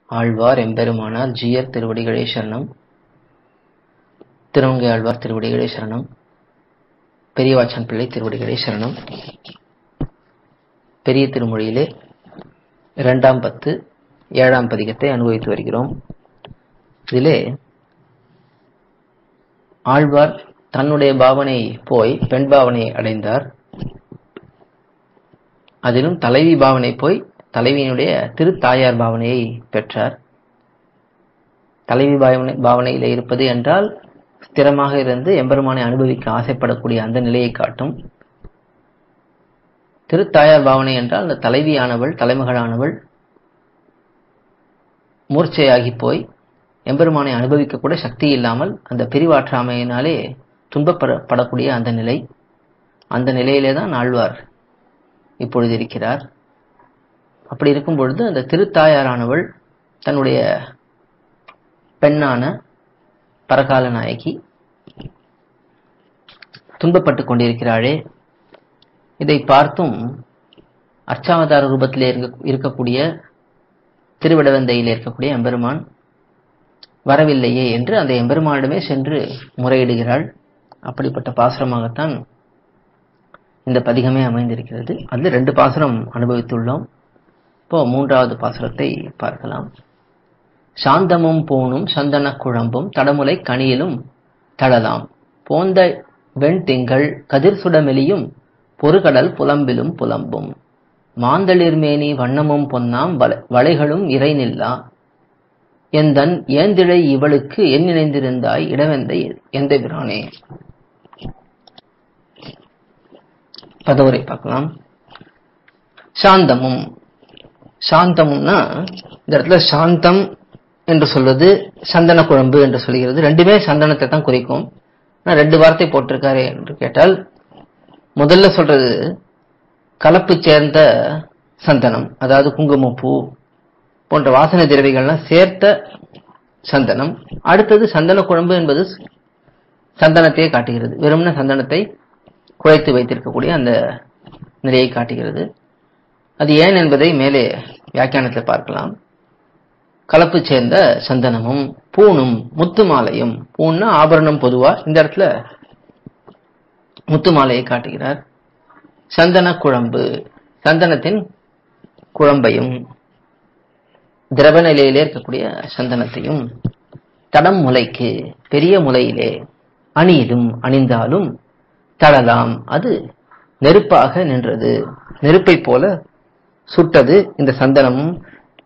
ஆழ்வார் எம்பெருமானார் ஜீயர் திருவடிகளே சரணம் திருவங்கை ஆழ்வார் திருவடிகளே சரணம் பெரியவாச்சன் பிள்ளை திருவடிகளே சரணம் பெரிய திருமொழியிலே இரண்டாம் பத்து ஏழாம் பதிகத்தை அனுபவித்து வருகிறோம் இதிலே ஆழ்வார் தன்னுடைய பாவனை போய் பெண் பாவனை அடைந்தார் அதிலும் தலைவி பாவனை போய் தலைவியினுடைய திருத்தாயார் பாவனையை பெற்றார் தலைவி பாவனை பாவனையில் இருப்பது என்றால் ஸ்திரமாக இருந்து எம்பெருமானை அனுபவிக்க ஆசைப்படக்கூடிய அந்த நிலையை காட்டும் திருத்தாயார் பாவனை என்றால் அந்த தலைவியானவள் தலைமகளானவள் மூர்ச்சையாகி போய் எம்பெருமானை அனுபவிக்க கூட சக்தி இல்லாமல் அந்த பிரிவாற்றாமையினாலே துன்பப்படக்கூடிய அந்த நிலை அந்த நிலையிலே தான் ஆழ்வார் இப்பொழுது இருக்கிறார் அப்படி இருக்கும் பொழுது அந்த திருத்தாயாரானவள் தன்னுடைய பெண்ணான பரகால நாயகி துன்பப்பட்டு கொண்டிருக்கிறாளே இதை பார்த்தும் அர்ச்சாவதார ரூபத்திலே இருக்கக்கூடிய திருவிடவந்தையில் இருக்கக்கூடிய எம்பெருமான் வரவில்லையே என்று அந்த எம்பெருமானிடமே சென்று முறையிடுகிறாள் அப்படிப்பட்ட பாசுரமாகத்தான் இந்த பதிகமே அமைந்திருக்கிறது அதில் ரெண்டு பாசுரம் அனுபவித்துள்ளோம் இப்போ மூன்றாவது பாசுரத்தை பார்க்கலாம் சாந்தமும் பூணும் சந்தன குழம்பும் தடமுலை கனியிலும் தழலாம் போந்த வெண் திங்கள் கதிர் சுடமெலியும் பொறுகடல் புலம்பிலும் புலம்பும் மாந்தளிர்மேனி வண்ணமும் பொன்னாம் வளைகளும் இறை நில்லா எந்தன் ஏந்திழை இவளுக்கு என் நினைந்திருந்தாய் இடவெந்தை எந்த பிரானே பதவுரை பார்க்கலாம் சாந்தமும் சாந்தமும்னா இந்த இடத்துல சாந்தம் என்று சொல்வது சந்தன குழம்பு என்று சொல்கிறது ரெண்டுமே சந்தனத்தை தான் குறிக்கும் ரெண்டு வார்த்தை போட்டிருக்காரு என்று கேட்டால் முதல்ல சொல்றது கலப்பு சேர்ந்த சந்தனம் அதாவது குங்குமப்பூ போன்ற வாசனை திரவிகள்லாம் சேர்த்த சந்தனம் அடுத்தது சந்தன குழம்பு என்பது சந்தனத்தையே காட்டுகிறது வெறும்ன சந்தனத்தை குழைத்து வைத்திருக்கக்கூடிய அந்த நிலையை காட்டுகிறது அது ஏன் என்பதை மேலே வியாக்கியானத்தில் பார்க்கலாம் கலப்பு சேர்ந்த சந்தனமும் பூணும் முத்து மாலையும் பூன்னா ஆபரணம் பொதுவா இந்த இடத்துல முத்து மாலையை காட்டுகிறார் சந்தன குழம்பு சந்தனத்தின் குழம்பையும் திரவ நிலையிலே இருக்கக்கூடிய சந்தனத்தையும் தடம் முலைக்கு பெரிய முலையிலே அணியிலும் அணிந்தாலும் தளலாம் அது நெருப்பாக நின்றது நெருப்பை போல சுட்டது இந்த சந்தனமும்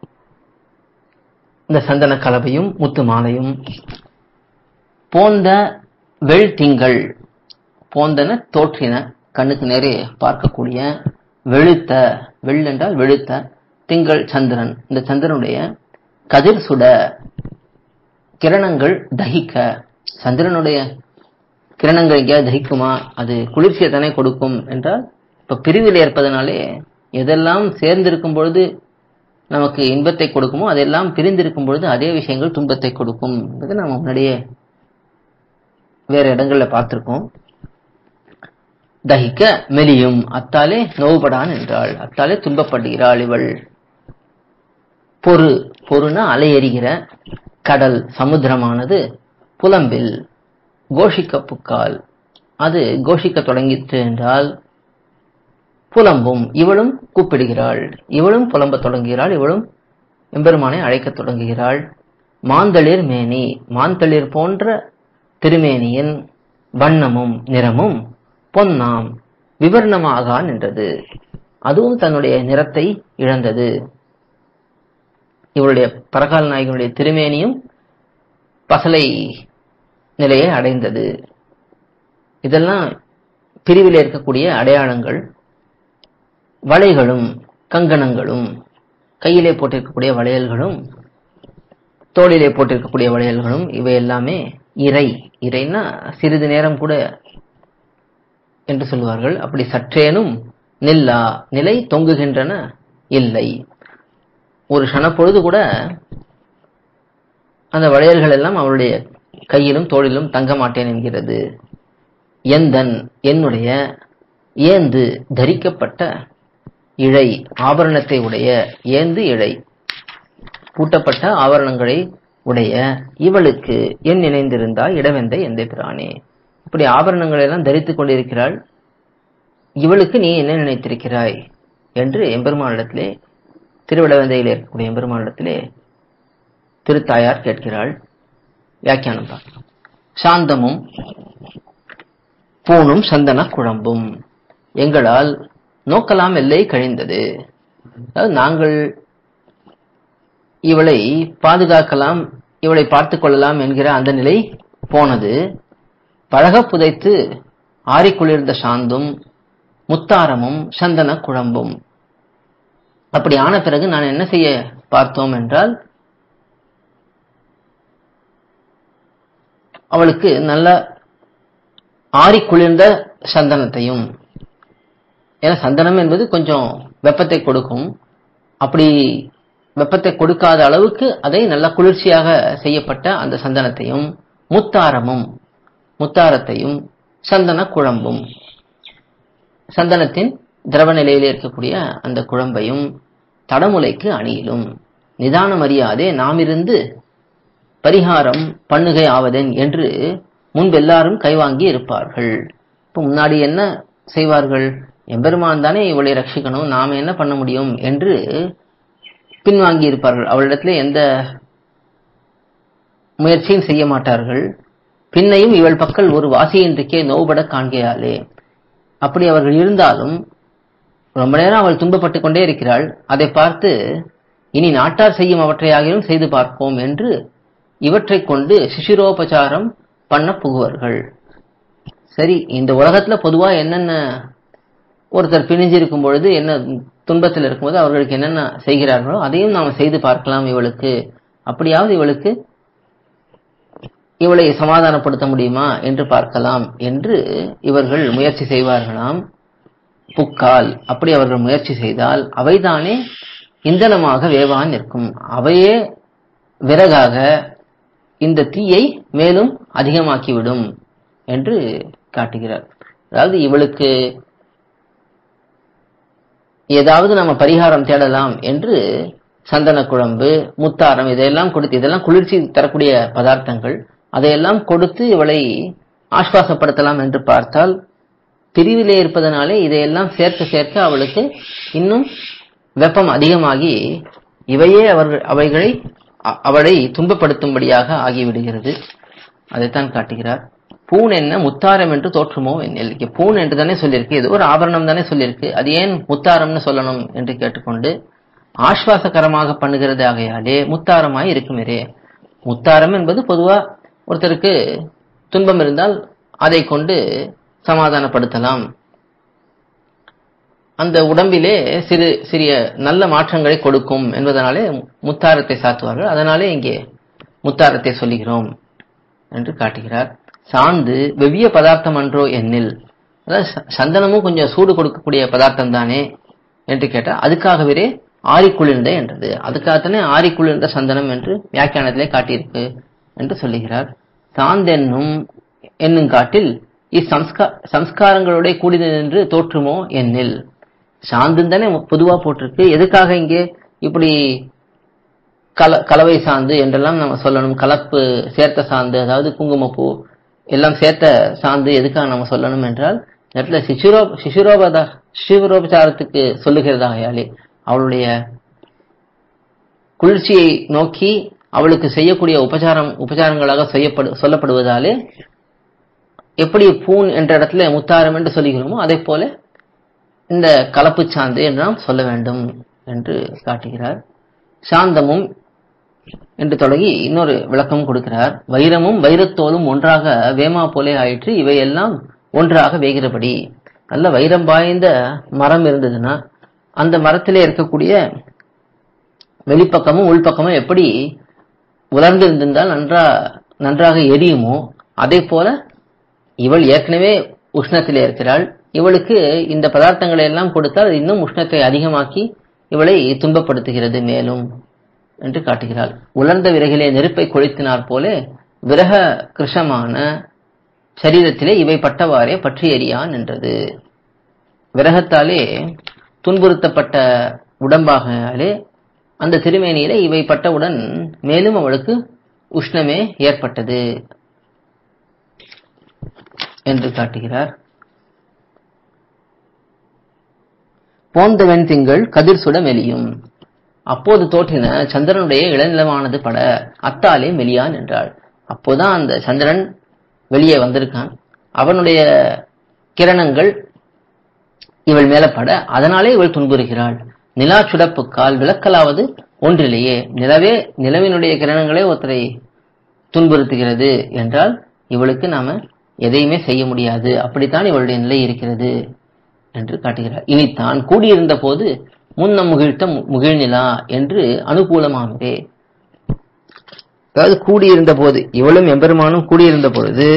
இந்த சந்தன கலவையும் முத்து மாலையும் போந்த வெள் திங்கள் போந்தன தோற்றின கண்ணுக்கு நேரே பார்க்கக்கூடிய வெளுத்த வெள் என்றால் வெளுத்த திங்கள் சந்திரன் இந்த சந்திரனுடைய கதிர் சுட கிரணங்கள் தகிக்க சந்திரனுடைய கிரணங்கள் எங்கேயாவது தகிக்குமா அது குளிர்ச்சியை தானே கொடுக்கும் என்றால் இப்ப பிரிவில் ஏற்பதனாலே எதெல்லாம் சேர்ந்திருக்கும் பொழுது நமக்கு இன்பத்தை கொடுக்குமோ அதெல்லாம் பிரிந்திருக்கும் பொழுது அதே விஷயங்கள் துன்பத்தை கொடுக்கும் என்பது நம்ம முன்னாடியே வேற இடங்கள்ல பார்த்திருக்கோம் தகிக்க மெலியும் அத்தாலே நோவுபடான் என்றாள் அத்தாலே துன்பப்படுகிறாள் இவள் பொறு பொறுனா அலை எறிகிற கடல் சமுத்திரமானது புலம்பில் கோஷிக்க புக்கால் அது கோஷிக்க தொடங்கிற்று என்றால் புலம்பும் இவளும் கூப்பிடுகிறாள் இவளும் புலம்ப தொடங்குகிறாள் இவளும் எம்பெருமானை அழைக்கத் தொடங்குகிறாள் மாந்தளிர் மேனி மாந்தளிர் போன்ற திருமேனியின் வண்ணமும் நிறமும் பொன்னாம் விவரணமாக நின்றது அதுவும் தன்னுடைய நிறத்தை இழந்தது இவளுடைய பரகால் நாயகனுடைய திருமேனியும் பசலை நிலையை அடைந்தது இதெல்லாம் பிரிவில் இருக்கக்கூடிய அடையாளங்கள் வளைகளும் கங்கணங்களும் கையிலே போட்டிருக்கக்கூடிய வளையல்களும் தோளிலே போட்டிருக்கக்கூடிய வளையல்களும் இவை எல்லாமே இறை இறைன்னா சிறிது நேரம் கூட என்று சொல்லுவார்கள் அப்படி சற்றேனும் நில்லா நிலை தொங்குகின்றன இல்லை ஒரு சனப்பொழுது கூட அந்த வளையல்கள் எல்லாம் அவளுடைய கையிலும் தோளிலும் தங்க மாட்டேன் என்கிறது எந்தன் என்னுடைய ஏந்து தரிக்கப்பட்ட இழை ஆபரணத்தை உடைய ஏந்து இழை பூட்டப்பட்ட ஆவரணங்களை உடைய இவளுக்கு என் நினைந்திருந்தாய் இடவெந்த எந்த பிரானே இப்படி ஆபரணங்களை எல்லாம் தரித்துக் கொண்டிருக்கிறாள் இவளுக்கு நீ என்ன நினைத்திருக்கிறாய் என்று எம்பெருமானிடத்திலே திருவிடவந்தையில் இருக்கக்கூடிய எம்பெருமானிடத்திலே திருத்தாயார் கேட்கிறாள் வியாக்கியானம் பார்க்கலாம் சாந்தமும் பூணும் சந்தன குழம்பும் எங்களால் நோக்கலாம் எல்லை கழிந்தது அதாவது நாங்கள் இவளை பாதுகாக்கலாம் இவளை பார்த்துக் கொள்ளலாம் என்கிற அந்த நிலை போனது பழக புதைத்து ஆறிக்குளிர்ந்த சாந்தும் முத்தாரமும் சந்தன குழம்பும் அப்படி ஆன பிறகு நான் என்ன செய்ய பார்த்தோம் என்றால் அவளுக்கு நல்ல ஆறி குளிர்ந்த சந்தனத்தையும் ஏன்னா சந்தனம் என்பது கொஞ்சம் வெப்பத்தை கொடுக்கும் அப்படி வெப்பத்தை கொடுக்காத அளவுக்கு அதை நல்ல குளிர்ச்சியாக செய்யப்பட்ட அந்த சந்தனத்தையும் முத்தாரமும் முத்தாரத்தையும் சந்தன குழம்பும் சந்தனத்தின் திரவ நிலையில் இருக்கக்கூடிய அந்த குழம்பையும் தடமுலைக்கு அணியிலும் நிதானம் அறியாதே நாமிருந்து பரிகாரம் பண்ணுகை ஆவதென் என்று முன்பு எல்லாரும் கைவாங்கி இருப்பார்கள் இப்போ முன்னாடி என்ன செய்வார்கள் எம்பெருமான் தானே இவளை ரட்சிக்கணும் நாம என்ன பண்ண முடியும் என்று பின்வாங்கி இருப்பார்கள் அவளிடத்துல எந்த முயற்சியும் செய்ய மாட்டார்கள் பின்னையும் இவள் பக்கல் ஒரு வாசியின்றிக்கே நோவுபட காண்கையாலே அப்படி அவர்கள் இருந்தாலும் ரொம்ப நேரம் அவள் துன்பப்பட்டு கொண்டே இருக்கிறாள் அதை பார்த்து இனி நாட்டார் செய்யும் அவற்றையாகிலும் செய்து பார்ப்போம் என்று இவற்றை கொண்டு சிசிரோபச்சாரம் பண்ண புகுவார்கள் சரி இந்த உலகத்துல பொதுவா என்னென்ன ஒருத்தர் பிணிஞ்சிருக்கும் பொழுது என்ன துன்பத்தில் இருக்கும்போது அவர்களுக்கு என்னென்ன செய்கிறார்களோ அதையும் நாம் செய்து பார்க்கலாம் இவளுக்கு அப்படியாவது இவளுக்கு இவளை சமாதானப்படுத்த முடியுமா என்று பார்க்கலாம் என்று இவர்கள் முயற்சி செய்வார்களாம் புக்கால் அப்படி அவர்கள் முயற்சி செய்தால் அவைதானே இந்தனமாக வேவான் நிற்கும் அவையே விறகாக இந்த தீயை மேலும் அதிகமாக்கிவிடும் என்று காட்டுகிறார் அதாவது இவளுக்கு ஏதாவது நம்ம பரிகாரம் தேடலாம் என்று சந்தன குழம்பு முத்தாரம் இதையெல்லாம் கொடுத்து இதெல்லாம் குளிர்ச்சி தரக்கூடிய பதார்த்தங்கள் அதையெல்லாம் கொடுத்து இவளை ஆஸ்வாசப்படுத்தலாம் என்று பார்த்தால் பிரிவிலே இருப்பதனாலே இதையெல்லாம் சேர்க்க சேர்க்க அவளுக்கு இன்னும் வெப்பம் அதிகமாகி இவையே அவர்கள் அவைகளை அ- அவளை துன்பப்படுத்தும்படியாக ஆகிவிடுகிறது அதைத்தான் காட்டுகிறார் பூன் என்ன முத்தாரம் என்று தோற்றுமோ என்னில் இங்கே பூன் என்று தானே சொல்லியிருக்கு இது ஒரு ஆபரணம் தானே சொல்லியிருக்கு அது ஏன் முத்தாரம்னு சொல்லணும் என்று கேட்டுக்கொண்டு ஆஸ்வாசகரமாக பண்ணுகிறது ஆகையாலே முத்தாரமாய் இருக்குமிரே முத்தாரம் என்பது பொதுவா ஒருத்தருக்கு துன்பம் இருந்தால் அதை கொண்டு சமாதானப்படுத்தலாம் அந்த உடம்பிலே சிறு சிறிய நல்ல மாற்றங்களை கொடுக்கும் என்பதனாலே முத்தாரத்தை சாத்துவார்கள் அதனாலே இங்கே முத்தாரத்தை சொல்லுகிறோம் என்று காட்டுகிறார் சாந்து வெவ்விய பதார்த்தம் அன்றோ என்னில் அதாவது ச- சந்தனமும் கொஞ்சம் சூடு கொடுக்கக்கூடிய பதார்த்தம் தானே என்று கேட்டால் அதுக்காகவே ஆறிக்குளிர்ந்த என்றது அதுக்காகத்தானே ஆறிக்குளிர்ந்த சந்தனம் என்று வியாக்கியானத்திலே காட்டியிருக்கு என்று சொல்லுகிறார் சாந்தென்னும் என்னும் காட்டில் இச்சம்ஸ்கா சம்ஸ்காரங்களோட கூடினது என்று தோற்றுமோ என்னில் சாந்துன்னு தானே பொதுவா போட்டிருக்கு எதுக்காக இங்கே இப்படி கல கலவை சாந்து என்றெல்லாம் நம்ம சொல்லணும் கலப்பு சேர்த்த சாந்து அதாவது குங்குமப்பூ எல்லாம் சேர்த்த சாந்து எதுக்காக நம்ம சொல்லணும் என்றால் இந்த இடத்துல சிசுரோ சிசுரோபத சிசுரோபச்சாரத்துக்கு சொல்லுகிறதாகையாலே அவளுடைய குளிர்ச்சியை நோக்கி அவளுக்கு செய்யக்கூடிய உபச்சாரம் உபச்சாரங்களாக செய்யப்படு சொல்லப்படுவதாலே எப்படி பூன் என்ற இடத்துல முத்தாரம் என்று சொல்லுகிறோமோ அதே போல இந்த கலப்பு சாந்து என்று நாம் சொல்ல வேண்டும் என்று காட்டுகிறார் சாந்தமும் என்று தொடங்கி இன்னொரு விளக்கம் கொடுக்கிறார் வைரமும் வைரத்தோலும் ஒன்றாக வேமா போலே ஆயிற்று இவையெல்லாம் ஒன்றாக வேகிறபடி நல்ல வைரம் பாய்ந்த மரம் இருந்ததுன்னா அந்த மரத்திலே இருக்கக்கூடிய வெளிப்பக்கமும் உள்பக்கமும் எப்படி உலர்ந்து இருந்திருந்தால் நன்றா நன்றாக எரியுமோ அதே போல இவள் ஏற்கனவே உஷ்ணத்திலே இருக்கிறாள் இவளுக்கு இந்த பதார்த்தங்களை எல்லாம் கொடுத்தால் அது இன்னும் உஷ்ணத்தை அதிகமாக்கி இவளை துன்பப்படுத்துகிறது மேலும் என்று காட்டுகிறாள் உலர்ந்த விறகிலே நெருப்பை கொளுத்தினார் போல விரக கிருஷமான சரீரத்திலே இவை பட்டவாறே பற்றி எரியான் என்றது விரகத்தாலே துன்புறுத்தப்பட்ட உடம்பாகலே அந்த திருமேனியில இவை பட்டவுடன் மேலும் அவளுக்கு உஷ்ணமே ஏற்பட்டது என்று காட்டுகிறார் போந்தவன் திங்கள் கதிர் சுட மெலியும் அப்போது தோற்றின சந்திரனுடைய இளநிலமானது பட அத்தாலே மெலியான் என்றாள் அப்போதான் அந்த சந்திரன் வெளியே வந்திருக்கான் அவனுடைய கிரணங்கள் இவள் மேல பட அதனாலே இவள் துன்புறுகிறாள் நிலா சுடப்புக்கால் விளக்கலாவது ஒன்றிலேயே நிலவே நிலவினுடைய கிரணங்களே ஒருத்தரை துன்புறுத்துகிறது என்றால் இவளுக்கு நாம எதையுமே செய்ய முடியாது அப்படித்தான் இவளுடைய நிலை இருக்கிறது என்று காட்டுகிறார் இனித்தான் கூடியிருந்த போது முன்னம் முகிழ்த்த மு- முகிழ்நிலா என்று அனுகூலமானதே அதாவது கூடியிருந்த போது இவளும் எம்பெருமானும் கூடியிருந்த பொழுது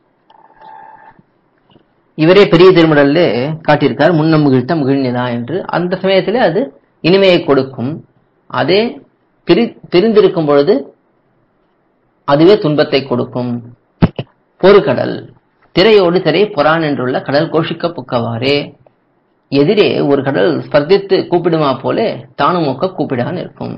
இவரே பெரிய திருமடல்ல காட்டியிருக்கார் முன்னம் முகிழ்த்த முகிழ்நிலா என்று அந்த சமயத்திலே அது இனிமையை கொடுக்கும் அதே பிரி பிரிந்திருக்கும் பொழுது அதுவே துன்பத்தை கொடுக்கும் பொறுகடல் திரையோடு திரை பொறான் என்றுள்ள கடல் கோஷிக்க புக்கவாறே எதிரே ஒரு கடல் ஸ்பர்தித்து கூப்பிடுமா போலே தானும் ஒக்க கூப்பிடான் இருக்கும்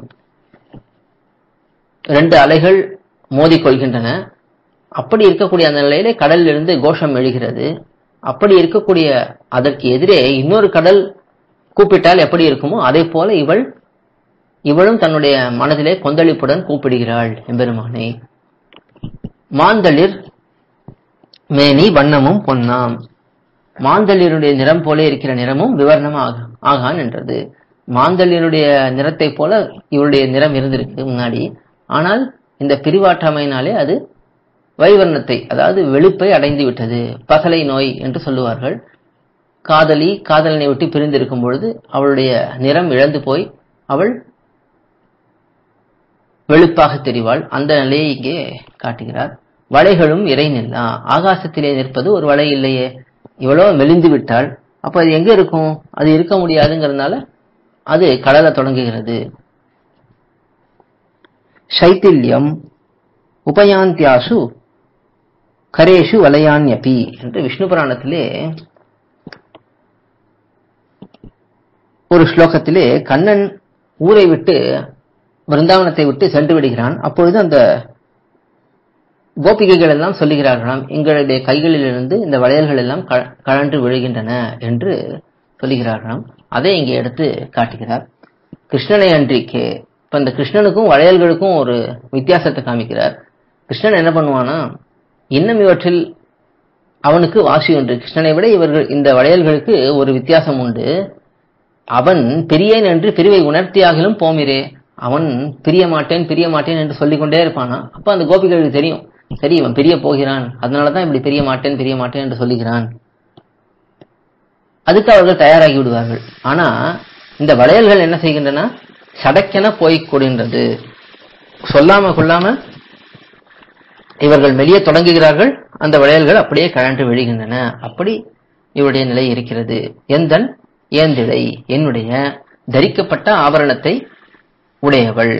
ரெண்டு அலைகள் மோதிக்கொள்கின்றன அப்படி இருக்கக்கூடிய அந்த நிலையிலே கடலிலிருந்து கோஷம் எழுகிறது அப்படி இருக்கக்கூடிய அதற்கு எதிரே இன்னொரு கடல் கூப்பிட்டால் எப்படி இருக்குமோ அதே போல இவள் இவளும் தன்னுடைய மனதிலே கொந்தளிப்புடன் கூப்பிடுகிறாள் எம்பெருமானை மாந்தளிர் மேனி வண்ணமும் பொன்னாம் மாந்தளிருடைய நிறம் போல இருக்கிற நிறமும் விவரணமாக ஆகான் என்றது மாந்தளிருடைய நிறத்தை போல இவளுடைய நிறம் இருந்திருக்கு முன்னாடி ஆனால் இந்த பிரிவாற்றாமையினாலே அது வைவர்ணத்தை அதாவது வெளுப்பை அடைந்து விட்டது பசலை நோய் என்று சொல்லுவார்கள் காதலி காதலனை விட்டு பிரிந்திருக்கும் பொழுது அவளுடைய நிறம் இழந்து போய் அவள் வெளுப்பாக தெரிவாள் அந்த நிலையை இங்கே காட்டுகிறார் வளைகளும் இறை நில்லா ஆகாசத்திலே நிற்பது ஒரு வளை இல்லையே இவ்வளோ மெலிந்து விட்டாள் அப்ப அது எங்க இருக்கும் அது இருக்க முடியாதுங்கிறதுனால அது கடல தொடங்குகிறது சைத்தில்யம் உபயாந்தியாசு கரேஷு வலயான்யபி என்று விஷ்ணு புராணத்திலே ஒரு ஸ்லோகத்திலே கண்ணன் ஊரை விட்டு பிருந்தாவனத்தை விட்டு சென்று விடுகிறான் அப்பொழுது அந்த கோபிகைகள் எல்லாம் சொல்லுகிறார்களாம் எங்களுடைய கைகளிலிருந்து இந்த வளையல்கள் எல்லாம் க- கழன்று விழுகின்றன என்று சொல்லுகிறார்களாம் அதை இங்கே எடுத்து காட்டுகிறார் கிருஷ்ணனை அன்றிக்கு இப்ப இந்த கிருஷ்ணனுக்கும் வளையல்களுக்கும் ஒரு வித்தியாசத்தை காமிக்கிறார் கிருஷ்ணன் என்ன பண்ணுவானா இன்னும் இவற்றில் அவனுக்கு வாசி உண்டு கிருஷ்ணனை விட இவர்கள் இந்த வளையல்களுக்கு ஒரு வித்தியாசம் உண்டு அவன் பிரியேன் என்று பிரிவை உணர்த்தியாகிலும் போமிரே அவன் பிரிய மாட்டேன் பிரிய மாட்டேன் என்று சொல்லிக் கொண்டே இருப்பானா அப்ப அந்த கோபிகளுக்கு தெரியும் சரி இவன் பிரிய போகிறான் அதனாலதான் இப்படி பிரிய மாட்டேன் பிரிய மாட்டேன் என்று சொல்லுகிறான் அதுக்கு அவர்கள் தயாராகி விடுவார்கள் ஆனா இந்த வளையல்கள் என்ன செய்கின்றன சடக்கென போய் கொடுகின்றது சொல்லாம கொள்ளாம இவர்கள் மெலிய தொடங்குகிறார்கள் அந்த வளையல்கள் அப்படியே கழன்று விழுகின்றன அப்படி இவருடைய நிலை இருக்கிறது எந்தன் ஏந்திழை என்னுடைய தரிக்கப்பட்ட ஆபரணத்தை உடையவள்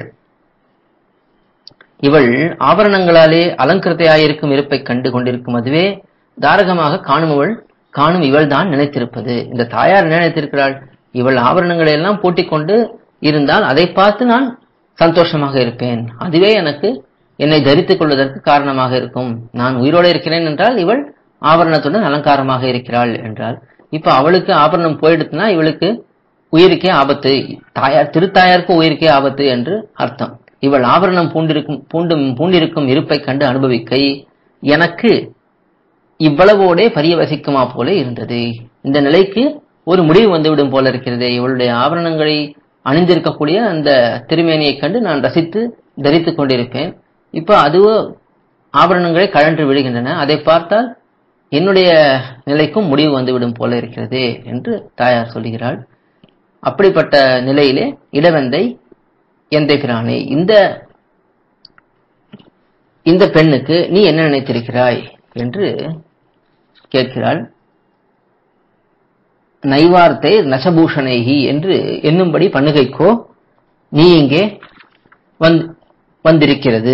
இவள் ஆபரணங்களாலே அலங்கிருத்தையாயிருக்கும் இருப்பை கண்டு கொண்டிருக்கும் அதுவே தாரகமாக காணுமவள் காணும் இவள் தான் நினைத்திருப்பது இந்த தாயார் என்ன நினைத்திருக்கிறாள் இவள் ஆபரணங்களை எல்லாம் பூட்டிக் கொண்டு இருந்தால் அதை பார்த்து நான் சந்தோஷமாக இருப்பேன் அதுவே எனக்கு என்னை தரித்துக் கொள்வதற்கு காரணமாக இருக்கும் நான் உயிரோடு இருக்கிறேன் என்றால் இவள் ஆபரணத்துடன் அலங்காரமாக இருக்கிறாள் என்றால் இப்ப அவளுக்கு ஆபரணம் போயிடுத்துனா இவளுக்கு உயிருக்கே ஆபத்து தாயார் திருத்தாயாருக்கு உயிருக்கே ஆபத்து என்று அர்த்தம் இவள் ஆபரணம் பூண்டிருக்கும் பூண்டும் பூண்டிருக்கும் இருப்பை கண்டு அனுபவிக்கை எனக்கு இவ்வளவோடே பரியவசிக்குமா போல இருந்தது இந்த நிலைக்கு ஒரு முடிவு வந்துவிடும் போல இருக்கிறது இவளுடைய ஆபரணங்களை அணிந்திருக்கக்கூடிய அந்த திருமேனியை கண்டு நான் ரசித்து தரித்துக் கொண்டிருப்பேன் இப்ப அதுவோ ஆபரணங்களை கழன்று விடுகின்றன அதை பார்த்தால் என்னுடைய நிலைக்கும் முடிவு வந்துவிடும் போல இருக்கிறது என்று தாயார் சொல்லுகிறாள் அப்படிப்பட்ட நிலையிலே இடவந்தை எந்தை பிரானே இந்த இந்த பெண்ணுக்கு நீ என்ன நினைத்திருக்கிறாய் என்று கேட்கிறாள் நைவார்த்தை நசபூஷணைகி என்று என்னும்படி பண்ணுகைக்கோ நீ இங்கே வந்து வந்திருக்கிறது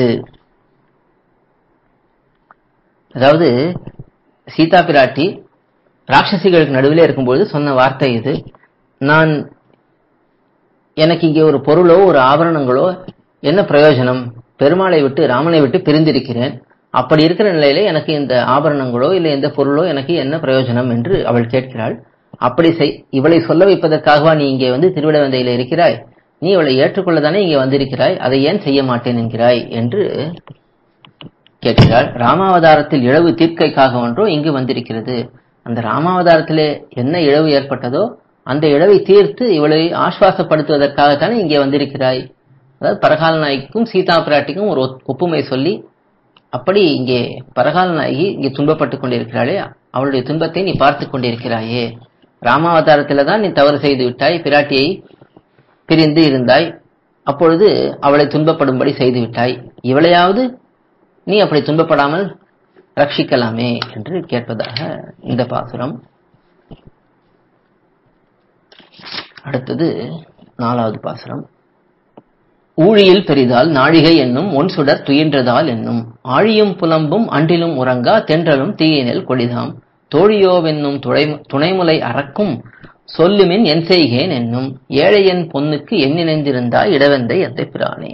அதாவது சீதா பிராட்டி ராட்சசிகளுக்கு நடுவிலே இருக்கும்போது சொன்ன வார்த்தை இது நான் எனக்கு இங்கே ஒரு பொருளோ ஒரு ஆபரணங்களோ என்ன பிரயோஜனம் பெருமாளை விட்டு ராமனை விட்டு பிரிந்திருக்கிறேன் அப்படி இருக்கிற நிலையில எனக்கு இந்த ஆபரணங்களோ இல்லை எந்த பொருளோ எனக்கு என்ன பிரயோஜனம் என்று அவள் கேட்கிறாள் அப்படி செய் இவளை சொல்ல வைப்பதற்காகவா நீ இங்கே வந்து திருவிடவந்தையில இருக்கிறாய் நீ இவளை ஏற்றுக்கொள்ளதானே இங்கே வந்திருக்கிறாய் அதை ஏன் செய்ய மாட்டேன் என்கிறாய் என்று கேட்கிறாள் ராமாவதாரத்தில் இழவு தீர்க்கைக்காக ஒன்றோ இங்கு வந்திருக்கிறது அந்த ராமாவதாரத்திலே என்ன இழவு ஏற்பட்டதோ அந்த இழவை தீர்த்து இவளை ஆஸ்வாசப்படுத்துவதற்காகத்தானே இங்கே வந்திருக்கிறாய் அதாவது பரகால நாய்க்கும் சீதா பிராட்டிக்கும் ஒரு ஒத்- ஒப்புமை சொல்லி அப்படி இங்கே பரகால நாயகி இங்கே துன்பப்பட்டுக் கொண்டிருக்கிறாளே அவளுடைய துன்பத்தை நீ பார்த்து கொண்டிருக்கிறாயே ராமாவதாரத்தில தான் நீ தவறு செய்து விட்டாய் பிராட்டியை பிரிந்து இருந்தாய் அப்பொழுது அவளை துன்பப்படும்படி செய்து விட்டாய் இவளையாவது நீ அப்படி துன்பப்படாமல் ரட்சிக்கலாமே என்று கேட்பதாக இந்த பாசுரம் அடுத்தது நாலாவது பாசுரம் ஊழியில் பெரிதால் நாழிகை என்னும் ஒன் சுடர் துயின்றதால் என்னும் ஆழியும் புலம்பும் அன்றிலும் உறங்கா தென்றலும் தீயினில் கொடிதாம் தோழியோவென்னும் துணை துணைமுலை அறக்கும் சொல்லுமின் என் செய்கேன் என்னும் ஏழையன் பொன்னுக்கு எண்ணிணைந்திருந்தாய் இடவெந்தை எந்தை பிரானே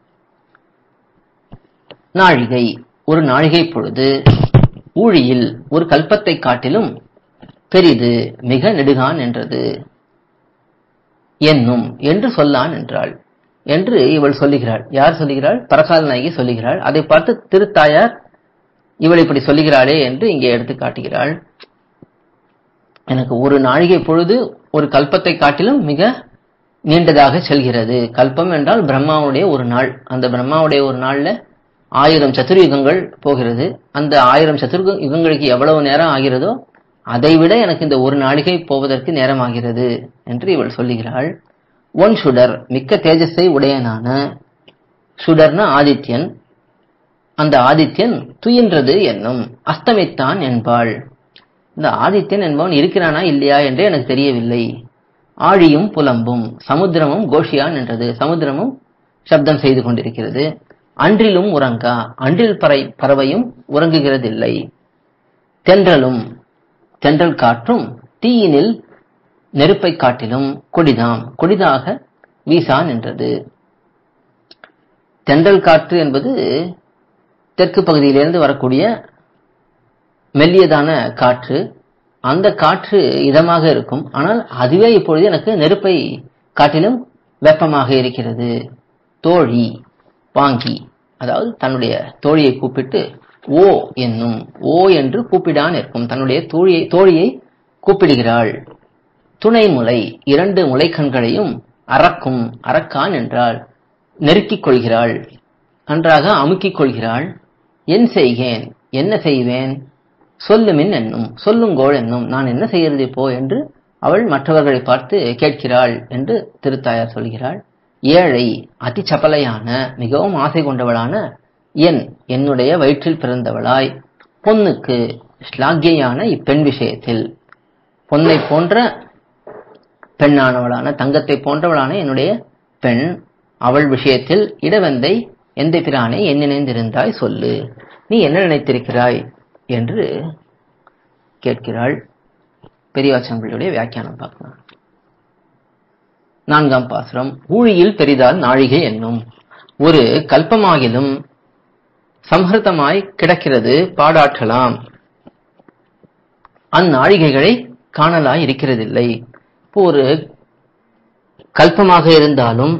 நாழிகை ஒரு நாழிகை பொழுது ஊழியில் ஒரு கல்பத்தை காட்டிலும் பெரிது மிக நெடுகான் என்றது என்னும் என்று சொல்லான் என்றாள் என்று இவள் சொல்லுகிறாள் யார் சொல்லுகிறாள் பரகால நாயகி சொல்லுகிறாள் அதை பார்த்து திருத்தாயார் இவள் இப்படி சொல்லுகிறாளே என்று இங்கே எடுத்து காட்டுகிறாள் எனக்கு ஒரு நாழிகை பொழுது ஒரு கல்பத்தை காட்டிலும் மிக நீண்டதாக செல்கிறது கல்பம் என்றால் பிரம்மாவுடைய ஒரு நாள் அந்த பிரம்மாவுடைய ஒரு நாள்ல ஆயிரம் சதுர்யுகங்கள் போகிறது அந்த ஆயிரம் சதுர்க யுகங்களுக்கு எவ்வளவு நேரம் ஆகிறதோ அதைவிட எனக்கு இந்த ஒரு நாழிகை போவதற்கு நேரமாகிறது என்று இவள் சொல்லுகிறாள் ஒன் சுடர் மிக்க தேஜஸை உடையனான சுடர்னா ஆதித்யன் அந்த ஆதித்யன் துயின்றது என்னும் அஸ்தமித்தான் என்பாள் இந்த ஆதித்யன் என்பவன் இருக்கிறானா இல்லையா என்றே எனக்கு தெரியவில்லை ஆழியும் புலம்பும் சமுத்திரமும் கோஷியான் என்றது சமுத்திரமும் சப்தம் செய்து கொண்டிருக்கிறது அன்றிலும் உறங்கா அன்றில் பறை பறவையும் உறங்குகிறதில்லை தென்றலும் தென்றல் காற்றும் தீயினில் நெருப்பை காட்டிலும் கொடிதாம் கொடிதாக வீசான் என்றது தென்றல் காற்று என்பது தெற்கு பகுதியிலிருந்து வரக்கூடிய மெல்லியதான காற்று அந்த காற்று இதமாக இருக்கும் ஆனால் அதுவே இப்பொழுது எனக்கு நெருப்பை காட்டிலும் வெப்பமாக இருக்கிறது தோழி வாங்கி அதாவது தன்னுடைய தோழியை கூப்பிட்டு ஓ என்னும் ஓ என்று கூப்பிடான் இருக்கும் தன்னுடைய தோழியை தோழியை கூப்பிடுகிறாள் துணை முலை இரண்டு முளைக்கண்களையும் அறக்கும் அறக்கான் என்றால் நெருக்கிக் கொள்கிறாள் நன்றாக அமுக்கிக் கொள்கிறாள் என் செய்கேன் என்ன செய்வேன் சொல்லுமின் என்னும் சொல்லுங்கோள் என்னும் நான் என்ன செய்யறது இப்போ என்று அவள் மற்றவர்களை பார்த்து கேட்கிறாள் என்று திருத்தாயார் சொல்கிறாள் ஏழை அதி சபலையான மிகவும் ஆசை கொண்டவளான என் என்னுடைய வயிற்றில் பிறந்தவளாய் பொன்னுக்கு ஸ்லாக்கியான இப்பெண் விஷயத்தில் பொன்னை போன்ற பெண்ணானவளான தங்கத்தை போன்றவளான என்னுடைய பெண் அவள் விஷயத்தில் இடவந்தை எந்த பிரானை என் நினைந்திருந்தாய் சொல்லு நீ என்ன நினைத்திருக்கிறாய் என்று கேட்கிறாள் பெரியவாச்சம்பிள்ளையுடைய வியாக்கியானம் பார்க்கலாம் நான்காம் பாசுரம் ஊழியில் பெரிதால் நாழிகை என்னும் ஒரு கல்பமாகிலும் சம்ஹிருதமாய் கிடக்கிறது பாடாற்றலாம் அந்நாழிகைகளை காணலாய் இருக்கிறதில்லை இப்போ ஒரு கல்பமாக இருந்தாலும்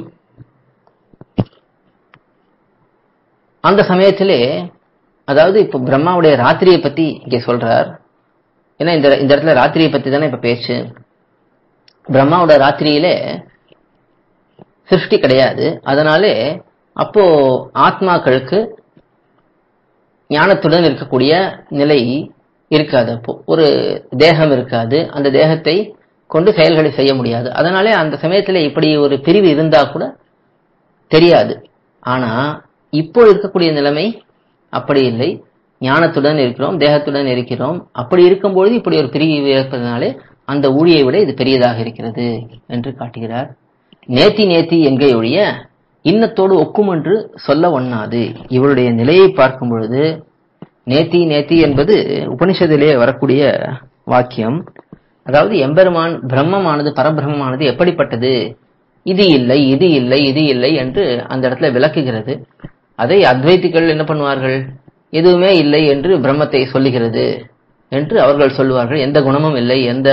அந்த சமயத்திலே அதாவது இப்போ பிரம்மாவுடைய ராத்திரியை பத்தி இங்கே சொல்றார் ஏன்னா இந்த இந்த இடத்துல ராத்திரியை பத்தி தானே இப்ப பேச்சு பிரம்மாவோட ராத்திரியிலே சிருஷ்டி கிடையாது அதனாலே அப்போ ஆத்மாக்களுக்கு ஞானத்துடன் இருக்கக்கூடிய நிலை இருக்காது அப்போ ஒரு தேகம் இருக்காது அந்த தேகத்தை கொண்டு செயல்களை செய்ய முடியாது அதனாலே அந்த சமயத்துல இப்படி ஒரு பிரிவு இருந்தா கூட தெரியாது ஆனா இப்போ இருக்கக்கூடிய நிலைமை அப்படி இல்லை ஞானத்துடன் இருக்கிறோம் தேகத்துடன் இருக்கிறோம் அப்படி இருக்கும்பொழுது இப்படி ஒரு பிரிவு இருப்பதனாலே அந்த ஊழியை விட இது பெரியதாக இருக்கிறது என்று காட்டுகிறார் நேத்தி நேத்தி எங்கே ஒழிய இன்னத்தோடு ஒக்கும் என்று சொல்ல ஒண்ணாது இவளுடைய நிலையை பார்க்கும் பொழுது நேத்தி நேத்தி என்பது உபனிஷத்திலே வரக்கூடிய வாக்கியம் அதாவது எம்பெருமான் பிரம்மமானது பரபிரம்மமானது எப்படிப்பட்டது இது இல்லை இது இல்லை இது இல்லை என்று அந்த இடத்துல விளக்குகிறது அதை அத்வைத்திகள் என்ன பண்ணுவார்கள் எதுவுமே இல்லை என்று பிரம்மத்தை சொல்லுகிறது என்று அவர்கள் சொல்லுவார்கள் எந்த குணமும் இல்லை எந்த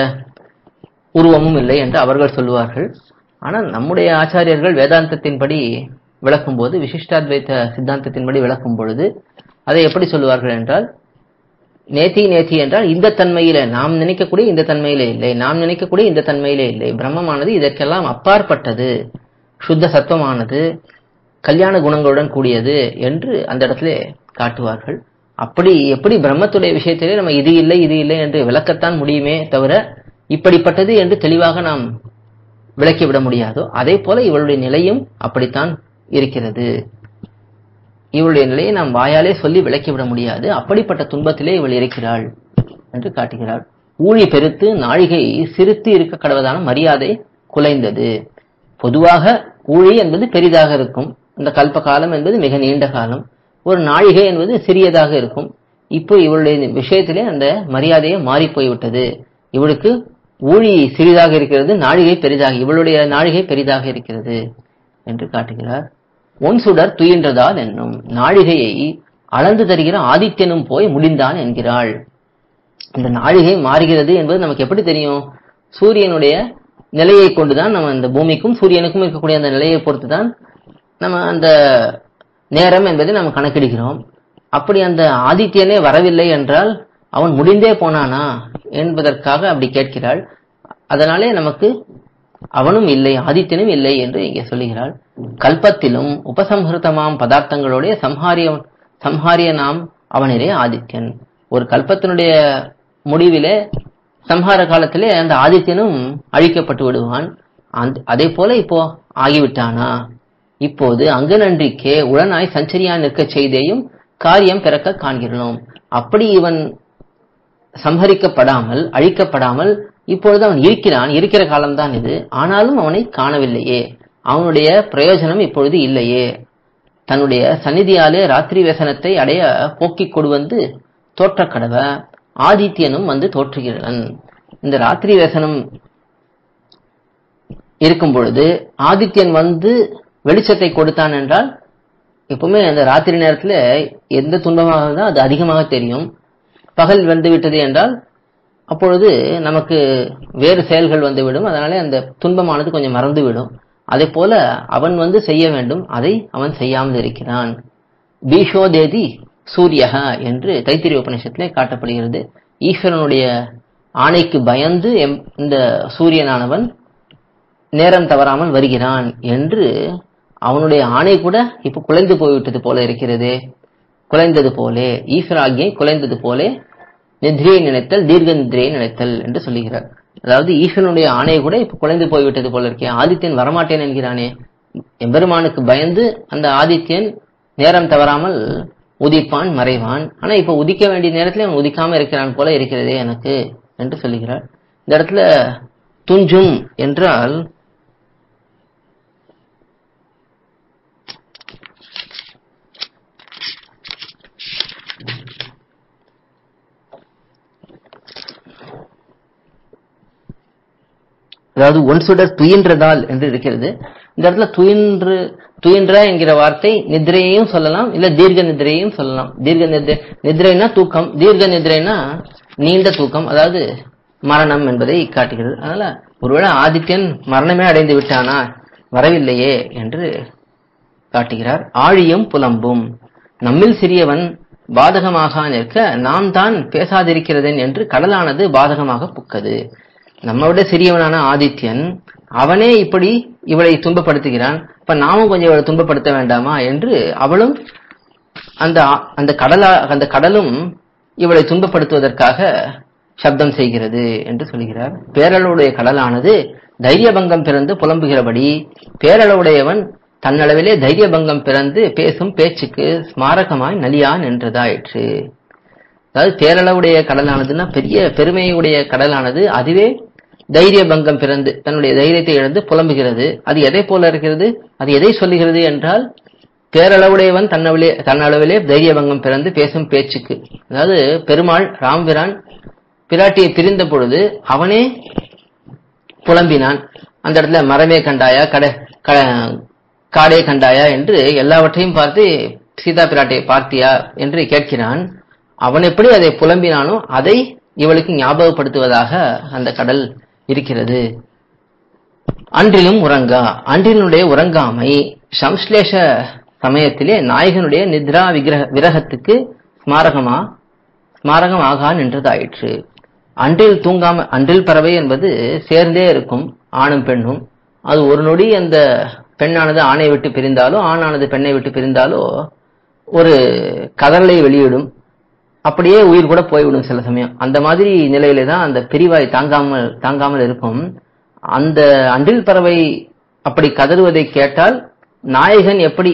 உருவமும் இல்லை என்று அவர்கள் சொல்லுவார்கள் ஆனால் நம்முடைய ஆச்சாரியர்கள் வேதாந்தத்தின்படி விளக்கும்போது விசிஷ்டாத்வைத்த சித்தாந்தத்தின்படி விளக்கும் பொழுது அதை எப்படி சொல்லுவார்கள் என்றால் நேத்தி நேத்தி என்றால் இந்த தன்மையில நாம் நினைக்கக்கூடிய இந்த தன்மையிலே இல்லை நாம் நினைக்கக்கூடிய இந்த தன்மையிலே இல்லை பிரம்மமானது இதற்கெல்லாம் அப்பாற்பட்டது சுத்த சத்துவமானது கல்யாண குணங்களுடன் கூடியது என்று அந்த இடத்துல காட்டுவார்கள் அப்படி எப்படி பிரம்மத்துடைய விஷயத்திலே நம்ம இது இல்லை இது இல்லை என்று விளக்கத்தான் முடியுமே தவிர இப்படிப்பட்டது என்று தெளிவாக நாம் விளக்கிவிட முடியாதோ அதே போல இவளுடைய நிலையும் அப்படித்தான் இருக்கிறது இவளுடைய நிலையை நாம் வாயாலே சொல்லி விளக்கிவிட முடியாது அப்படிப்பட்ட துன்பத்திலே இவள் இருக்கிறாள் என்று காட்டுகிறாள் ஊழி பெருத்து நாழிகை சிரித்து இருக்க கடவதான மரியாதை குலைந்தது பொதுவாக ஊழி என்பது பெரிதாக இருக்கும் இந்த கல்ப காலம் என்பது மிக நீண்ட காலம் ஒரு நாழிகை என்பது சிறியதாக இருக்கும் இப்போ இவளுடைய விஷயத்திலே அந்த மரியாதையை மாறி போய்விட்டது இவளுக்கு ஊழி சிறிதாக இருக்கிறது நாழிகை பெரிதாக இவளுடைய நாழிகை பெரிதாக இருக்கிறது என்று காட்டுகிறார் ஒன் சுடர் துயின்றதால் என்னும் நாழிகையை அளந்து தருகிற ஆதித்யனும் போய் முடிந்தான் என்கிறாள் இந்த நாழிகை மாறுகிறது என்பது நமக்கு எப்படி தெரியும் சூரியனுடைய நிலையை கொண்டுதான் நம்ம இந்த பூமிக்கும் சூரியனுக்கும் இருக்கக்கூடிய அந்த நிலையை பொறுத்துதான் நம்ம அந்த நேரம் என்பதை நம்ம கணக்கிடுகிறோம் அப்படி அந்த ஆதித்யனே வரவில்லை என்றால் அவன் முடிந்தே போனானா என்பதற்காக அப்படி கேட்கிறாள் அதனாலே நமக்கு அவனும் இல்லை ஆதித்யனும் இல்லை என்று இங்கே சொல்லுகிறாள் கல்பத்திலும் உபசம்ஹிருதமாம் பதார்த்தங்களுடைய சம்ஹாரிய சம்ஹாரிய நாம் அவனிலே ஆதித்யன் ஒரு கல்பத்தினுடைய முடிவிலே சம்ஹார காலத்திலே அந்த ஆதித்யனும் அழிக்கப்பட்டு விடுவான் அந்த அதே போல இப்போ ஆகிவிட்டானா இப்போது அங்கு நன்றிக்கே உடனாய் சஞ்சரியா நிற்க செய்தேயும் காரியம் பிறக்க காண்கிறோம் அப்படி இவன் சம்ஹரிக்கப்படாமல் அழிக்கப்படாமல் இப்பொழுது அவன் இருக்கிறான் இருக்கிற காலம்தான் இது ஆனாலும் அவனை காணவில்லையே அவனுடைய பிரயோஜனம் இப்பொழுது இல்லையே தன்னுடைய சந்நிதியாலே ராத்திரி வேசனத்தை அடைய போக்கிக் கொடு வந்து தோற்ற கடவ ஆதித்யனும் வந்து தோற்றுகிறான் இந்த ராத்திரி வேசனம் இருக்கும் பொழுது ஆதித்யன் வந்து வெளிச்சத்தை கொடுத்தான் என்றால் எப்பவுமே அந்த ராத்திரி நேரத்துல எந்த துன்பமாக இருந்தால் அது அதிகமாக தெரியும் பகல் வந்து விட்டது என்றால் அப்பொழுது நமக்கு வேறு செயல்கள் வந்துவிடும் அதனாலே அந்த துன்பமானது கொஞ்சம் மறந்துவிடும் அதே போல அவன் வந்து செய்ய வேண்டும் அதை அவன் செய்யாமல் இருக்கிறான் பீஷோதேதி சூரியக என்று தைத்திரிய உபநிஷத்திலே காட்டப்படுகிறது ஈஸ்வரனுடைய ஆணைக்கு பயந்து எம்- இந்த சூரியனானவன் நேரம் தவறாமல் வருகிறான் என்று அவனுடைய ஆணை கூட இப்ப குலைந்து போய்விட்டது போல இருக்கிறதே குலைந்தது போலே ஈஸ்வராகியை குலைந்தது போலே நித்ரியை நினைத்தல் தீர்க்க நித்ரியை நினைத்தல் என்று சொல்லுகிறார் அதாவது ஈஸ்வரனுடைய ஆணை கூட இப்ப குலைந்து போய்விட்டது போல இருக்கே ஆதித்யன் வரமாட்டேன் என்கிறானே எம்பெருமானுக்கு பயந்து அந்த ஆதித்யன் நேரம் தவறாமல் உதிப்பான் மறைவான் ஆனா இப்ப உதிக்க வேண்டிய நேரத்துல அவன் உதிக்காம இருக்கிறான் போல இருக்கிறதே எனக்கு என்று சொல்லுகிறார் இந்த இடத்துல துஞ்சும் என்றால் அதாவது ஒன் சுடர் துயின்றதால் என்று இருக்கிறது இந்த இடத்துல துயின்று துயின்ற என்கிற வார்த்தை நித்ரையையும் சொல்லலாம் இல்ல தீர்க்க நித்ரையையும் சொல்லலாம் தீர்க்க நித்ரை நித்ரைனா தூக்கம் தீர்க்க நித்ரைனா நீண்ட தூக்கம் அதாவது மரணம் என்பதை காட்டுகிறது அதனால ஒருவேளை ஆதித்யன் மரணமே அடைந்து விட்டானா வரவில்லையே என்று காட்டுகிறார் ஆழியும் புலம்பும் நம்மில் சிறியவன் பாதகமாக நிற்க நாம் தான் பேசாதிருக்கிறதேன் என்று கடலானது பாதகமாக புக்கது நம்ம விட சிறியவனான ஆதித்யன் அவனே இப்படி இவளை துன்பப்படுத்துகிறான் இப்ப நாமும் கொஞ்சம் இவளை துன்பப்படுத்த வேண்டாமா என்று அவளும் அந்த ஆ- அந்த கடலா அந்த கடலும் இவளை துன்பப்படுத்துவதற்காக சப்தம் செய்கிறது என்று சொல்கிறார் பேரளவுடைய கடலானது தைரியபங்கம் பிறந்து புலம்புகிறபடி பேரளவுடையவன் தன்னளவிலே தைரியபங்கம் பிறந்து பேசும் பேச்சுக்கு ஸ்மாரகமாய் நலியான் என்றதாயிற்று அதாவது பேரளவுடைய கடலானதுன்னா பெரிய பெருமையுடைய கடலானது அதுவே தைரிய பங்கம் பிறந்து தன்னுடைய தைரியத்தை இழந்து புலம்புகிறது அது எதை போல இருக்கிறது அது எதை சொல்லுகிறது என்றால் பேரளவுடையவன் தன்னளவிலே தன்னளவிலே தைரிய பங்கம் பிறந்து பேசும் பேச்சுக்கு அதாவது பெருமாள் ராம்பிரான் பிராட்டியை பிரிந்த பொழுது அவனே புலம்பினான் அந்த இடத்துல மரமே கண்டாயா கடை க- காடே கண்டாயா என்று எல்லாவற்றையும் பார்த்து சீதா பிராட்டியை பார்த்தியா என்று கேட்கிறான் அவன் எப்படி அதை புலம்பினானோ அதை இவளுக்கு ஞாபகப்படுத்துவதாக அந்த கடல் இருக்கிறது அன்றிலும் உறங்கா அன்றினுடைய உறங்காமை சம்ஸ்லேஷ சமயத்திலே நாயகனுடைய நித்ரா விக்கிரக விரகத்துக்கு ஸ்மாரகமா ஸ்மாரகம் ஆகா நின்றதாயிற்று அன்றில் தூங்காம அன்றில் பறவை என்பது சேர்ந்தே இருக்கும் ஆணும் பெண்ணும் அது ஒரு நொடி அந்த பெண்ணானது ஆணை விட்டு பிரிந்தாலோ ஆணானது பெண்ணை விட்டு பிரிந்தாலோ ஒரு கதறலை வெளியிடும் அப்படியே உயிர் கூட போய்விடும் சில சமயம் அந்த மாதிரி நிலையில தான் அந்த பிரிவாய் தாங்காமல் தாங்காமல் இருக்கும் அந்த அன்றில் பறவை அப்படி கதறுவதை கேட்டால் நாயகன் எப்படி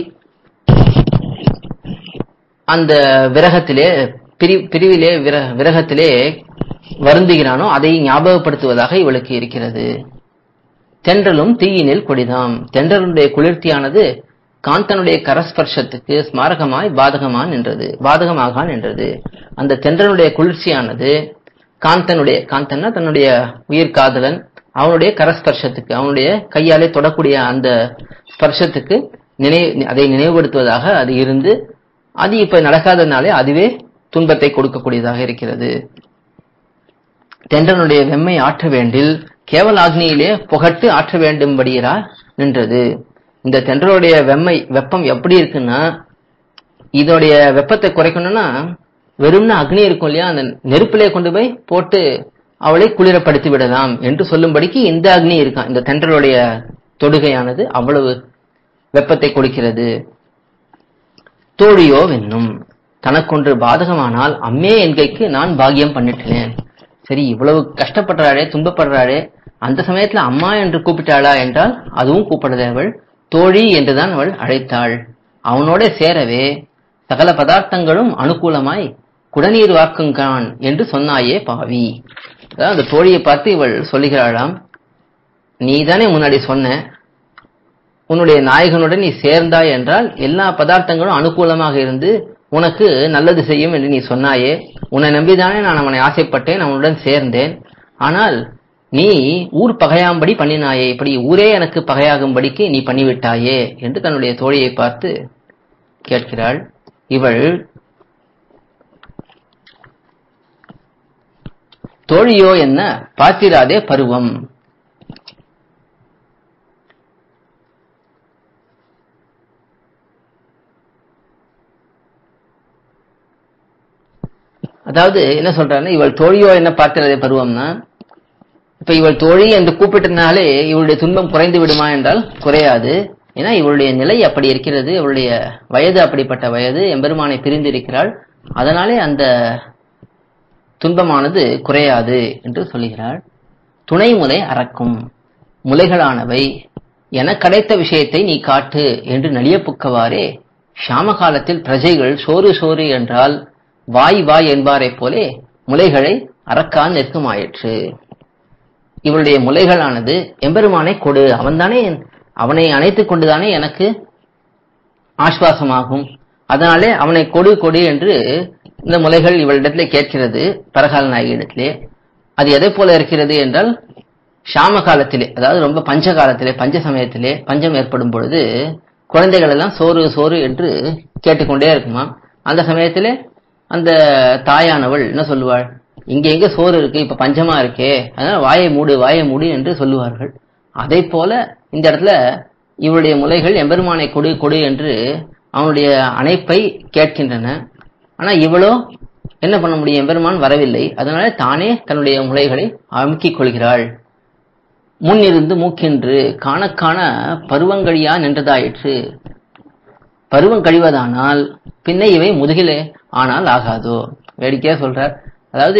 அந்த விரகத்திலே பிரி பிரிவிலே விர- விரகத்திலே வருந்துகிறானோ அதை ஞாபகப்படுத்துவதாக இவளுக்கு இருக்கிறது தென்றலும் தீயினில் கொடிதாம் தென்றலுடைய குளிர்ச்சியானது காந்தனுடைய கரஸ்பர்ஷத்துக்கு ஸ்மாரகமாய் பாதகமா நின்றது பாதகமாக நின்றது அந்த தென்றலுடைய குளிர்ச்சியானது காந்தனுடைய காந்தன்னா தன்னுடைய உயிர் காதலன் அவனுடைய கரஸ்பர்ஷத்துக்கு அவனுடைய கையாலே தொடக்கூடிய அந்த ஸ்பர்ஷத்துக்கு நினைவு அதை நினைவுபடுத்துவதாக அது இருந்து அது இப்ப நடக்காதனாலே அதுவே துன்பத்தை கொடுக்கக்கூடியதாக இருக்கிறது தென்றனுடைய வெம்மை ஆற்ற வேண்டில் கேவல அக்னியிலே புகட்டு ஆற்ற வேண்டும்படியா நின்றது இந்த தென்றலுடைய வெம்மை வெப்பம் எப்படி இருக்குன்னா இதோடைய வெப்பத்தை குறைக்கணும்னா வெறும்னா அக்னி இருக்கும் இல்லையா அந்த நெருப்பிலே கொண்டு போய் போட்டு அவளை குளிரப்படுத்தி விடலாம் என்று சொல்லும்படிக்கு இந்த அக்னி இருக்கான் இந்த தென்றலுடைய தொடுகையானது அவ்வளவு வெப்பத்தை கொடுக்கிறது தோழியோ வென்னும் தனக்கொன்று பாதகமானால் அம்மே என்கைக்கு நான் பாக்கியம் பண்ணிட்டேன் சரி இவ்வளவு கஷ்டப்படுறாளே துன்பப்படுறாளே அந்த சமயத்துல அம்மா என்று கூப்பிட்டாளா என்றால் அதுவும் கூப்பிடல அவள் தோழி என்றுதான் அவள் அழைத்தாள் அவனோட சேரவே சகல பதார்த்தங்களும் அனுகூலமாய் குடநீர் வாக்குங்கான் என்று சொன்னாயே பாவி அதாவது அந்த தோழியை பார்த்து இவள் சொல்லுகிறாளாம் நீதானே முன்னாடி சொன்ன உன்னுடைய நாயகனுடன் நீ சேர்ந்தாய் என்றால் எல்லா பதார்த்தங்களும் அனுகூலமாக இருந்து உனக்கு நல்லது செய்யும் என்று நீ சொன்னாயே உன்னை நம்பிதானே நான் அவனை ஆசைப்பட்டேன் அவனுடன் சேர்ந்தேன் ஆனால் நீ ஊர் பகையாம்படி பண்ணினாயே இப்படி ஊரே எனக்கு பகையாகும்படிக்கு நீ பண்ணிவிட்டாயே என்று தன்னுடைய தோழியை பார்த்து கேட்கிறாள் இவள் தோழியோ என்ன பார்த்திராதே பருவம் அதாவது என்ன சொல்றாருன்னா இவள் தோழியோ என்ன பார்க்கிறதே பருவம்னா இப்ப இவள் தோழி என்று கூப்பிட்டனாலே இவளுடைய துன்பம் குறைந்து விடுமா என்றால் குறையாது ஏன்னா இவளுடைய நிலை அப்படி இருக்கிறது இவளுடைய வயது அப்படிப்பட்ட வயது எம்பெருமானை பிரிந்து இருக்கிறாள் அதனாலே அந்த துன்பமானது குறையாது என்று சொல்லுகிறாள் துணை முலை அறக்கும் முலைகளானவை என கிடைத்த விஷயத்தை நீ காட்டு என்று நலிய புக்கவாறே ஷாம காலத்தில் பிரஜைகள் சோறு சோறு என்றால் வாய் வாய் என்பாரைப் போலே முலைகளை அறக்கால் நிற்குமாயிற்று இவளுடைய முலைகளானது எம்பெருமானை கொடு அவன்தானே அவனை அணைத்துக் கொண்டுதானே எனக்கு ஆஸ்வாசமாகும் அதனாலே அவனை கொடு கொடு என்று இந்த முலைகள் இவளிடத்திலே கேட்கிறது பரகால நாயகியிடத்திலே அது எதை போல இருக்கிறது என்றால் ஷாம காலத்திலே அதாவது ரொம்ப பஞ்ச காலத்திலே பஞ்ச சமயத்திலே பஞ்சம் ஏற்படும் பொழுது குழந்தைகள் எல்லாம் சோறு சோறு என்று கேட்டுக்கொண்டே இருக்குமா அந்த சமயத்திலே அந்த தாயானவள் என்ன சொல்லுவாள் இங்க எங்க சோறு இருக்கு இப்ப பஞ்சமா இருக்கே அதனால வாயை மூடு வாயை மூடு என்று சொல்லுவார்கள் அதே போல இந்த இடத்துல இவருடைய முலைகள் எம்பெருமானை கொடு கொடு என்று அவனுடைய அணைப்பை கேட்கின்றன ஆனா இவளோ என்ன பண்ண முடியும் எம்பெருமான் வரவில்லை அதனால தானே தன்னுடைய முலைகளை அமுக்கிக் கொள்கிறாள் முன்னிருந்து மூக்கின்று காண காண பருவங்கழியா நின்றதாயிற்று பருவம் கழிவதானால் பின்ன இவை முதுகிலே ஆனால் ஆகாதோ வேடிக்கையா சொல்றார் அதாவது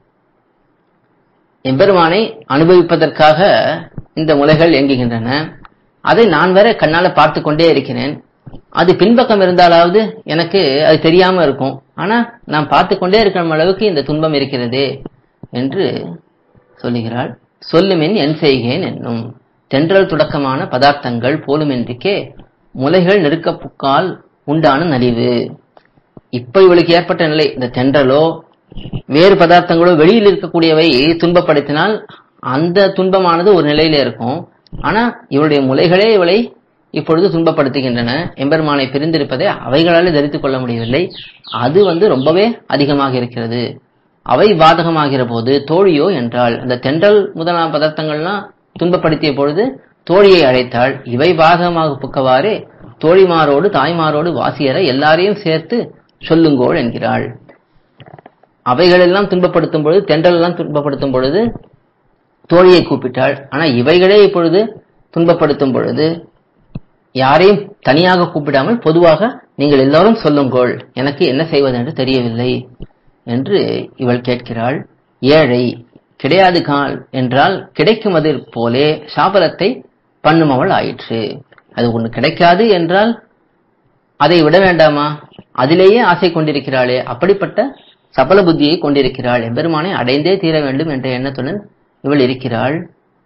எம்பெருமானை அனுபவிப்பதற்காக இந்த முலைகள் இயங்குகின்றன அதை நான் வேற கண்ணால பார்த்து கொண்டே இருக்கிறேன் அது பின்பக்கம் இருந்தாலாவது எனக்கு அது தெரியாம இருக்கும் ஆனா நான் பார்த்து கொண்டே இருக்கிற அளவுக்கு இந்த துன்பம் இருக்கிறதே என்று சொல்லுகிறாள் சொல்லுமின் என் செய்கேன் என்னும் தென்றல் தொடக்கமான பதார்த்தங்கள் போலுமென்றிக்கே முலைகள் நெருக்க புக்கால் உண்டான நலிவு இப்ப இவளுக்கு ஏற்பட்ட நிலை இந்த தென்றலோ வேறு பதார்த்தங்களோ வெளியில் இருக்கக்கூடியவை துன்பப்படுத்தினால் அந்த துன்பமானது ஒரு நிலையில இருக்கும் ஆனா இவளுடைய முலைகளே இவளை இப்பொழுது துன்பப்படுத்துகின்றன எம்பெருமானை பிரிந்திருப்பதை அவைகளாலே தரித்துக் கொள்ள முடியவில்லை அது வந்து ரொம்பவே அதிகமாக இருக்கிறது அவை பாதகமாகிற போது தோழியோ என்றால் அந்த தென்றல் முதலாம் பதார்த்தங்கள்லாம் துன்பப்படுத்திய பொழுது தோழியை அழைத்தாள் இவை பாதகமாக புக்கவாறே தோழிமாரோடு தாய்மாரோடு வாசியர எல்லாரையும் சேர்த்து சொல்லுங்கோள் என்கிறாள் அவைகளெல்லாம் துன்பப்படுத்தும் பொழுது தென்றல் எல்லாம் துன்பப்படுத்தும் பொழுது தோழியை கூப்பிட்டாள் ஆனா இவைகளே இப்பொழுது துன்பப்படுத்தும் பொழுது யாரையும் தனியாக கூப்பிடாமல் பொதுவாக நீங்கள் எல்லோரும் சொல்லுங்கோள் எனக்கு என்ன செய்வது என்று தெரியவில்லை என்று இவள் கேட்கிறாள் ஏழை கிடையாது கால் என்றால் கிடைக்குமது போலே சாபலத்தை பண்ணுமவள் ஆயிற்று அது ஒன்று கிடைக்காது என்றால் அதை விட வேண்டாமா அதிலேயே ஆசை கொண்டிருக்கிறாளே அப்படிப்பட்ட சபல புத்தியை கொண்டிருக்கிறாள் எம்பெருமானை அடைந்தே தீர வேண்டும் என்ற எண்ணத்துடன் இவள் இருக்கிறாள்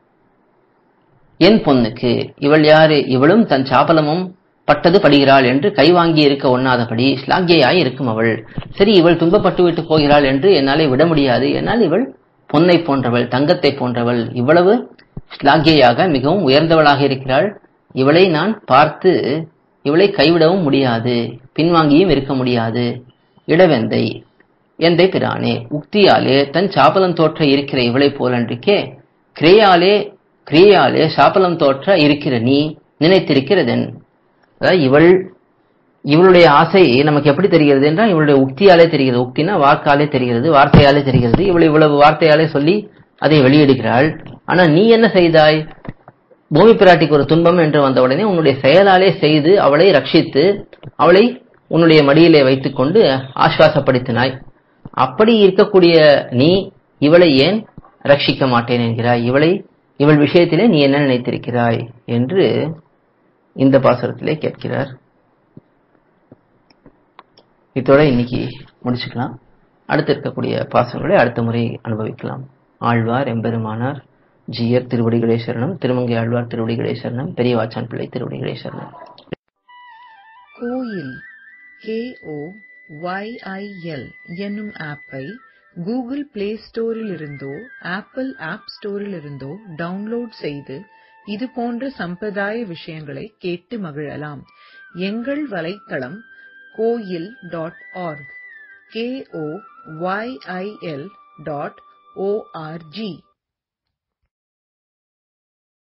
என் பொண்ணுக்கு இவள் யாரு இவளும் தன் சாபலமும் பட்டது படுகிறாள் என்று கை வாங்கி இருக்க ஒண்ணாதபடி ஸ்லாக்கியாய் இருக்கும் அவள் சரி இவள் துன்பப்பட்டு விட்டு போகிறாள் என்று என்னாலே விட முடியாது என்னால் இவள் பொன்னை போன்றவள் தங்கத்தை போன்றவள் இவ்வளவு ஸ்லாக்கியாக மிகவும் உயர்ந்தவளாக இருக்கிறாள் இவளை நான் பார்த்து இவளை கைவிடவும் முடியாது பின்வாங்கியும் இருக்க முடியாது இடவெந்தை எந்தை பிரானே உக்தியாலே தன் சாபலம் தோற்ற இருக்கிற இவளை போலன்றிக்கே கிரியாலே கிரியாலே சாபலம் தோற்ற இருக்கிற நீ நினைத்திருக்கிறதென் அதாவது இவள் இவளுடைய ஆசை நமக்கு எப்படி தெரிகிறது என்றால் இவளுடைய உக்தியாலே தெரிகிறது உக்தினா வாக்காலே தெரிகிறது வார்த்தையாலே தெரிகிறது இவள் இவ்வளவு வார்த்தையாலே சொல்லி அதை வெளியிடுகிறாள் ஆனா நீ என்ன செய்தாய் பூமி பிராட்டிக்கு ஒரு துன்பம் என்று வந்த உடனே உன்னுடைய செயலாலே செய்து அவளை ரட்சித்து அவளை உன்னுடைய மடியிலே வைத்துக்கொண்டு ஆஸ்வாசப்படுத்தினாய் அப்படி இருக்கக்கூடிய நீ இவளை ஏன் ரட்சிக்க மாட்டேன் என்கிறாய் இவளை இவள் விஷயத்திலே நீ என்ன நினைத்திருக்கிறாய் என்று இந்த பாசுரத்திலே கேட்கிறார் இதோட இன்னைக்கு முடிச்சுக்கலாம் அடுத்து இருக்கக்கூடிய பாசுரங்களை அடுத்த முறை அனுபவிக்கலாம் ஆழ்வார் எம்பெருமானார் ஜியர் திருவடிகளே சரணம் திருமங்கை ஆழ்வார் திருவடிகளே சரணம் பெரியவாச்சான் பிள்ளை திருவடிகளே சரணம் கோயில் கே ஓ ஒய்ஐஎல் என்னும் ஆப்பை கூகுள் பிளே ஸ்டோரிலிருந்தோ ஆப்பிள் ஆப் ஸ்டோரிலிருந்தோ டவுன்லோட் செய்து இது போன்ற சம்பிரதாய விஷயங்களை கேட்டு மகிழலாம் எங்கள் வலைத்தளம் Koyil dot org K O YIL dot O R G